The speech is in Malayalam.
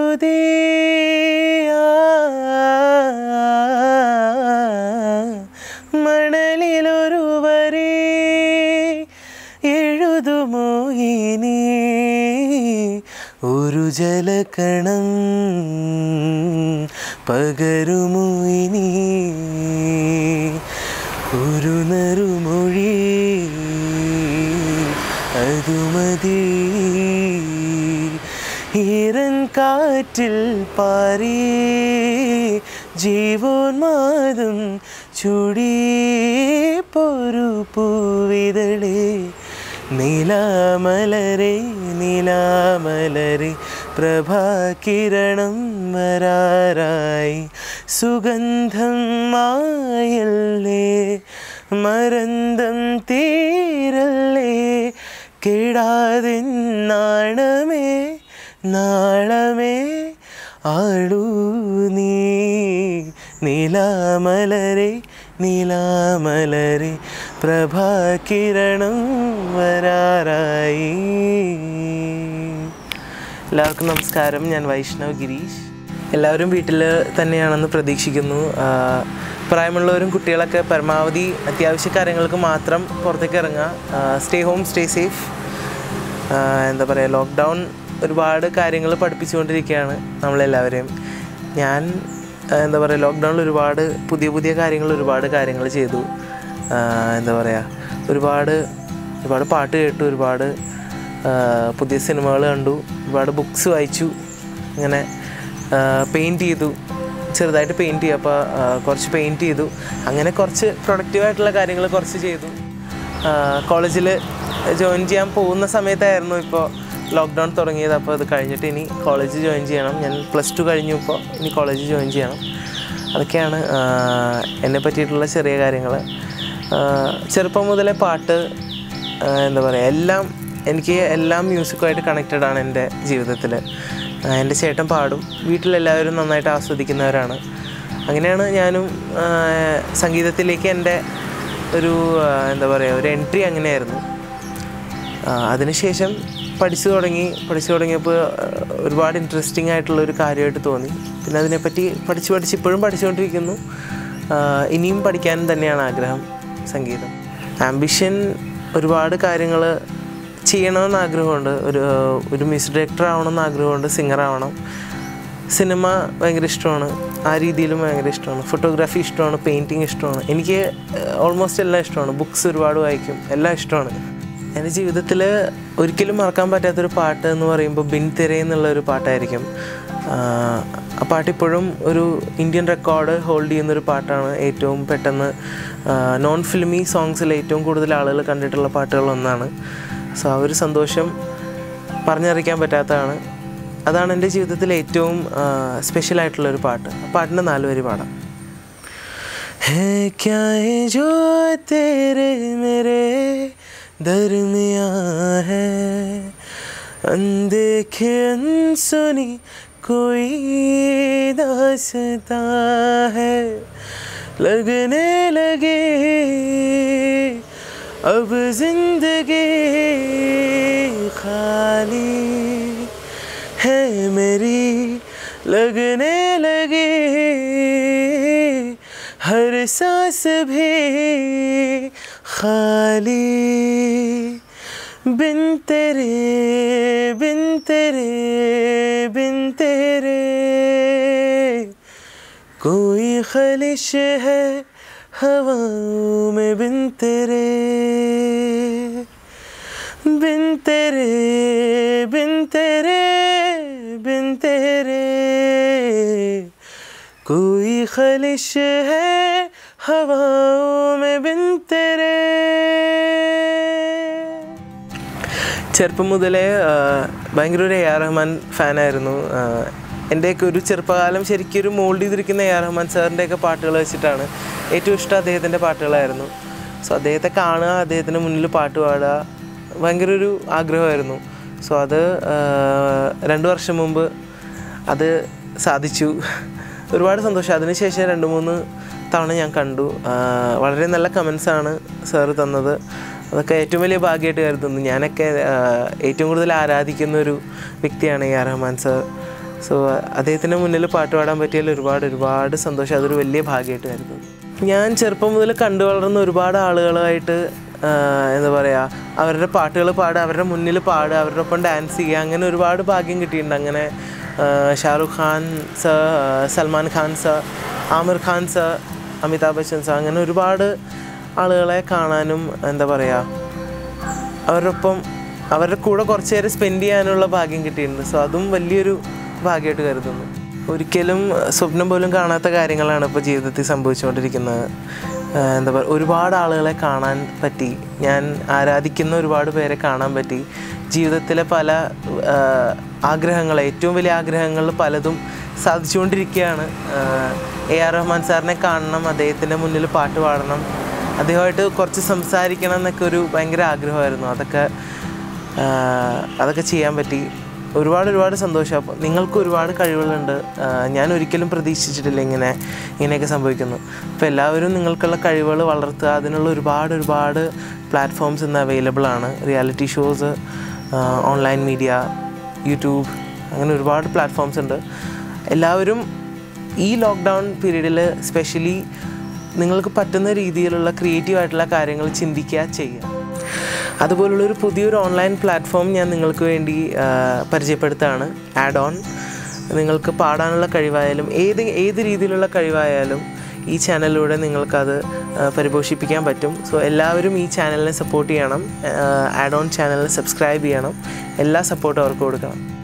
എഴുതേ മണലിലൊരുവരെ എഴുതുമോ ഇനി ഒരു ജലകണം പകരുമോ ഇനി ഒരു നറുമൊഴി അതുമതി ഈറൻ കാറ്റിൽ പാറി ജീവോന്മാദം ചുടി പൊരു പൂവിതളേ നീലാമലരെ നീലാമലരെ പ്രഭാകിരണം വരാറായി സുഗന്ധം മായല്ലേ മരന്തം തീരല്ലേ കേടാതെ നാണമേ നാളമേ ആളൂ നീ നീലാമലരെ നീലാമലരെ പ്രഭാകിരണം വരാറായി എല്ലാവർക്കും നമസ്കാരം ഞാൻ വൈഷ്ണവ് ഗിരീഷ് എല്ലാവരും വീട്ടിൽ തന്നെയാണെന്ന് പ്രതീക്ഷിക്കുന്നു ആ, പ്രായമുള്ളവരും കുട്ടികളൊക്കെ പരമാവധി അത്യാവശ്യ കാര്യങ്ങൾക്ക് മാത്രം പുറത്തേക്ക് ഇറങ്ങുക സ്റ്റേ ഹോം സ്റ്റേ സേഫ് എന്താ പറയുക ലോക്ക്ഡൗൺ ഒരുപാട് കാര്യങ്ങൾ പഠിപ്പിച്ചുകൊണ്ടിരിക്കുകയാണ് നമ്മളെല്ലാവരെയും ഞാൻ ആ, എന്താ പറയുക ലോക്ക്ഡൗണിൽ ഒരുപാട് പുതിയ പുതിയ കാര്യങ്ങൾ ഒരുപാട് കാര്യങ്ങൾ ചെയ്തു ആ, എന്താ പറയുക ഒരുപാട് ഒരുപാട് പാട്ട് കേട്ടു ഒരുപാട് ആ, പുതിയ സിനിമകൾ കണ്ടു ഒരുപാട് ബുക്സ് വായിച്ചു അങ്ങനെ പെയിൻറ്റ് ചെയ്തു ചെറുതായിട്ട് പെയിൻറ്റ് ചെയ്തു അപ്പോൾ കുറച്ച് പെയിൻറ്റ് ചെയ്തു അങ്ങനെ കുറച്ച് പ്രൊഡക്റ്റീവായിട്ടുള്ള കാര്യങ്ങൾ കുറച്ച് ചെയ്തു കോളേജിൽ ജോയിൻ ചെയ്യാൻ പോകുന്ന സമയത്തായിരുന്നു ഇപ്പോൾ ലോക്ക്ഡൗൺ തുടങ്ങിയത് അപ്പോൾ അത് കഴിഞ്ഞിട്ട് ഇനി കോളേജ് ജോയിൻ ചെയ്യണം ഞാൻ പ്ലസ് ടു കഴിഞ്ഞു ഇപ്പോൾ ഇനി കോളേജ് ജോയിൻ ചെയ്യണം അതൊക്കെയാണ് ആ, എന്നെ പറ്റിയിട്ടുള്ള ചെറിയ കാര്യങ്ങൾ ചെറുപ്പം മുതലേ പാട്ട് ആ, എന്താ പറയുക എല്ലാം എനിക്ക് എല്ലാം മ്യൂസിക്കുമായിട്ട് കണക്റ്റഡ് ആണ് എൻ്റെ ജീവിതത്തിൽ എൻ്റെ ചേട്ടൻ പാടും വീട്ടിലെല്ലാവരും നന്നായിട്ട് ആസ്വദിക്കുന്നവരാണ് അങ്ങനെയാണ് ഞാനും ആ, സംഗീതത്തിലേക്ക് എൻ്റെ ഒരു ആ, എന്താ പറയുക ഒരു എൻട്രി അങ്ങനെയായിരുന്നു ആ, അതിനുശേഷം പഠിച്ചു തുടങ്ങി പഠിച്ചു തുടങ്ങിയപ്പോൾ ആ, ഒരുപാട് ഇൻട്രസ്റ്റിംഗ് ആയിട്ടുള്ള ഒരു കാര്യമായിട്ട് തോന്നി പിന്നെ അതിനെപ്പറ്റി പഠിച്ച് പഠിച്ച് ഇപ്പോഴും പഠിച്ചുകൊണ്ടിരിക്കുന്നു ആ, ഇനിയും പഠിക്കാൻ തന്നെയാണ് ആഗ്രഹം സംഗീതം ആംബിഷൻ ഒരുപാട് കാര്യങ്ങൾ ചെയ്യണമെന്ന് ആഗ്രഹമുണ്ട് ഒരു ഒരു മ്യൂസിക് ഡയറക്ടർ ആവണമെന്ന് ആഗ്രഹമുണ്ട് സിംഗർ ആവണം സിനിമ ഭയങ്കര ഇഷ്ടമാണ് ആ രീതിയിലും ഭയങ്കര ഇഷ്ടമാണ് ഫോട്ടോഗ്രാഫി ഇഷ്ടമാണ് പെയിൻറ്റിങ് ഇഷ്ടമാണ് എനിക്ക് ഓൾമോസ്റ്റ് എല്ലാം ഇഷ്ടമാണ് ബുക്സ് ഒരുപാട് വായിക്കും എല്ലാം ഇഷ്ടമാണ് എൻ്റെ ജീവിതത്തിൽ ഒരിക്കലും മറക്കാൻ പറ്റാത്തൊരു പാട്ട് എന്ന് പറയുമ്പോൾ ബിൻ തെരേ എന്നുള്ള ഒരു പാട്ടായിരിക്കും ആഹ് ആ പാട്ട് ഇപ്പോഴും ഒരു ഇന്ത്യൻ റെക്കോർഡ് ഹോൾഡ് ചെയ്യുന്നൊരു പാട്ടാണ് ഏറ്റവും പെട്ടെന്ന് നോൺ ഫിലിമി സോങ്സിൽ ഏറ്റവും കൂടുതൽ ആളുകൾ കണ്ടിട്ടുള്ള പാട്ടുകളൊന്നാണ് സോ ആ ഒരു സന്തോഷം പറഞ്ഞറിയിക്കാൻ പറ്റാത്തതാണ് അതാണ് എൻ്റെ ജീവിതത്തിലെ ഏറ്റവും സ്പെഷ്യൽ ആയിട്ടുള്ള ഒരു പാട്ട് ആ പാട്ടിൻ്റെ നാല് വരി പാടാം है क्या है जो तेरे मेरे दरमिया है अनदेखे अनसुनी कोई दासता है लगने लगे अब जिंदगी खाली है मेरी लगने लगी हर सांस भी खाली बिन तेरे बिन तेरे बिन तेरे कोई खलिश है हवाओं में बिन तेरे बिन तेरे बिन तेरे बिन तेरे कोई खलिश है हवाओं में बिन तेरे ചെറുപ്പം മുതലേ ആ, ഭയങ്കര ഒരു എ ആർ റഹ്മാൻ ഫാനായിരുന്നു ആ, എൻ്റെയൊക്കെ ഒരു ചെറുപ്പകാലം ശരിക്കും ഒരു മോൾഡ് ചെയ്തിരിക്കുന്ന എ ആർ റഹ്മാൻ സാറിൻ്റെയൊക്കെ പാട്ടുകൾ വെച്ചിട്ടാണ് ഏറ്റവും ഇഷ്ടം അദ്ദേഹത്തിൻ്റെ പാട്ടുകളായിരുന്നു സോ അദ്ദേഹത്തെ കാണുക അദ്ദേഹത്തിൻ്റെ മുന്നിൽ പാട്ട് പാടുക ഭയങ്കര ഒരു ആഗ്രഹമായിരുന്നു സോ അത് ആ, രണ്ട് വർഷം മുമ്പ് അത് സാധിച്ചു ഒരുപാട് സന്തോഷം അതിനുശേഷം രണ്ട് മൂന്ന് തവണ ഞാൻ കണ്ടു ആ, വളരെ നല്ല കമൻസ് ആണ് സാറ് തന്നത് അതൊക്കെ ഏറ്റവും വലിയ ഭാഗ്യമായിട്ട് കരുതുന്നു ഞാനൊക്കെ ആ, ഏറ്റവും കൂടുതൽ ആരാധിക്കുന്ന ഒരു വ്യക്തിയാണ് A R Rahman sir so അദ്ദേഹത്തിൻ്റെ മുന്നിൽ പാട്ട് പാടാൻ പറ്റിയാൽ ഒരുപാട് ഒരുപാട് സന്തോഷം അതൊരു വലിയ ഭാഗ്യമായിട്ട് കരുതുന്നു ഞാൻ ചെറുപ്പം മുതൽ കണ്ടു വളർന്ന ഒരുപാട് ആളുകളുമായിട്ട് ആഹ് എന്താ പറയുക അവരുടെ പാട്ടുകൾ പാടുക അവരുടെ മുന്നിൽ പാടുക അവരുടെ ഒപ്പം ഡാൻസ് ചെയ്യുക അങ്ങനെ ഒരുപാട് ഭാഗ്യം കിട്ടിയിട്ടുണ്ട് അങ്ങനെ ആഹ് Shahrukh Khan sir Salman Khan sir Aamir Khan sir Amitabh Bachchan sir അങ്ങനെ ഒരുപാട് ആളുകളെ കാണാനും എന്താ പറയുക അവരുടെ ഒപ്പം അവരുടെ കൂടെ കുറച്ച് നേരം സ്പെൻഡ് ചെയ്യാനുള്ള ഭാഗ്യം കിട്ടിയിട്ടുണ്ട് സോ അതും വലിയൊരു ഭാഗ്യമായിട്ട് കരുതുന്നു ഒരിക്കലും സ്വപ്നം പോലും കാണാത്ത കാര്യങ്ങളാണ് ഇപ്പോൾ ജീവിതത്തിൽ സംഭവിച്ചുകൊണ്ടിരിക്കുന്നത് ആഹ് എന്താ പറയുക ഒരുപാട് ആളുകളെ കാണാൻ പറ്റി ഞാൻ ആരാധിക്കുന്ന ഒരുപാട് പേരെ കാണാൻ പറ്റി ജീവിതത്തിലെ പല ആഹ് ആഗ്രഹങ്ങൾ ഏറ്റവും വലിയ ആഗ്രഹങ്ങളിൽ പലതും സാധിച്ചുകൊണ്ടിരിക്കുകയാണ് ആഹ് എ ആർ റഹ്മാൻ സാറിനെ കാണണം അദ്ദേഹത്തിൻ്റെ മുന്നിൽ പാട്ട് പാടണം അദ്ദേഹമായിട്ട് കുറച്ച് സംസാരിക്കണം എന്നൊക്കെ ഒരു ഭയങ്കര ആഗ്രഹമായിരുന്നു അതൊക്കെ ആഹ് അതൊക്കെ ചെയ്യാൻ പറ്റി ഒരുപാട് ഒരുപാട് സന്തോഷം അപ്പോൾ നിങ്ങൾക്ക് ഒരുപാട് കഴിവുകളുണ്ട് ആഹ് ഞാൻ ഒരിക്കലും പ്രതീക്ഷിച്ചിട്ടില്ല ഇങ്ങനെ ഇങ്ങനെയൊക്കെ സംഭവിക്കുന്നു അപ്പോൾ എല്ലാവരും നിങ്ങൾക്കുള്ള കഴിവുകൾ വളർത്തുക അതിനുള്ള ഒരുപാട് ഒരുപാട് പ്ലാറ്റ്ഫോംസ് ഇന്ന് അവൈലബിൾ ആണ് reality shows online media YouTube അങ്ങനെ ഒരുപാട് പ്ലാറ്റ്ഫോംസ് ഉണ്ട് എല്ലാവരും ഈ ലോക്ക്ഡൗൺ പീരീഡിൽ സ്പെഷ്യലി നിങ്ങൾക്ക് പറ്റുന്ന രീതിയിലുള്ള ക്രിയേറ്റീവ് ആയിട്ടുള്ള കാര്യങ്ങൾ ചിന്തിക്കുക ചെയ്യുക അതുപോലുള്ളൊരു പുതിയൊരു ഓൺലൈൻ പ്ലാറ്റ്ഫോം ഞാൻ നിങ്ങൾക്ക് വേണ്ടി ആ, പരിചയപ്പെടുത്തുകയാണ് ആഡ് ഓൺ നിങ്ങൾക്ക് പാടാനുള്ള കഴിവായാലും ഏത് ഏത് രീതിയിലുള്ള കഴിവായാലും ഈ ചാനലിലൂടെ നിങ്ങൾക്കത് ആ, പരിപോഷിപ്പിക്കാൻ പറ്റും സോ എല്ലാവരും ഈ ചാനലിനെ സപ്പോർട്ട് ചെയ്യണം ആഡ് ഓൺ ചാനലിനെ സബ്സ്ക്രൈബ് ചെയ്യണം എല്ലാ സപ്പോർട്ടും അവർക്ക് കൊടുക്കണം